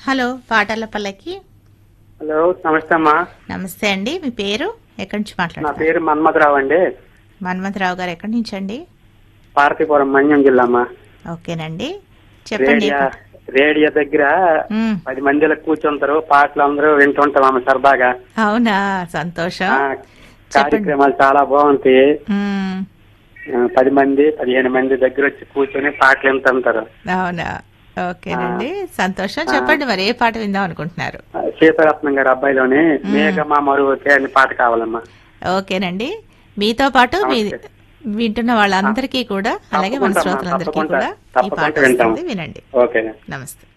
Hello పాటల పల్లకి hello నమస్తే అమ్మా నమస్తే అండి మీ పేరు ఎక్కడి నుంచి నా మాట్లాడుతున్నారు పేరు మన్మథరావు అండి మన్మథరావు గారు ఎక్కడి నుంచి అండి పార్తీపురం మన్యం జిల్లా అమ్మా ఓకేనండి చెప్పండి రేడియో రేడియో దగ్గర ఉమ్, పది మందిలో కూర్చుంటారు పాటలు అందరూ వింటుంటాం అమ్మ సరదాగా అవునా సంతోషం ఆ, చెప్పండి కార్యక్రమాలు చాలా బాగుంటాయి ఉమ్, ఆ, పది మంది పదిహేను మంది దగ్గర వచ్చి కూర్చొని పాటలు వింటుంటారు అవునా ఓకేనండి సంతోషం చెప్పండి మరి ఏ పాట విందాం అనుకుంటున్నారు ఆ, సీతారత్నం గారి అబ్బాయిలోని మేఘమా మరువతే అనే పాట కావాలమ్మా ఓకేనండి మీతో పాటు మీ నమస్తే. వింటున్న వాళ్ళందరికీ కూడా అలాగే మన తప్పకుండా అమ్మా, శ్రోతలందరికీ తప్పకుండా, కూడా ఈ తప్పకుండా పాట వింటాం. వస్తుంది వినండి ఓకే నమస్తే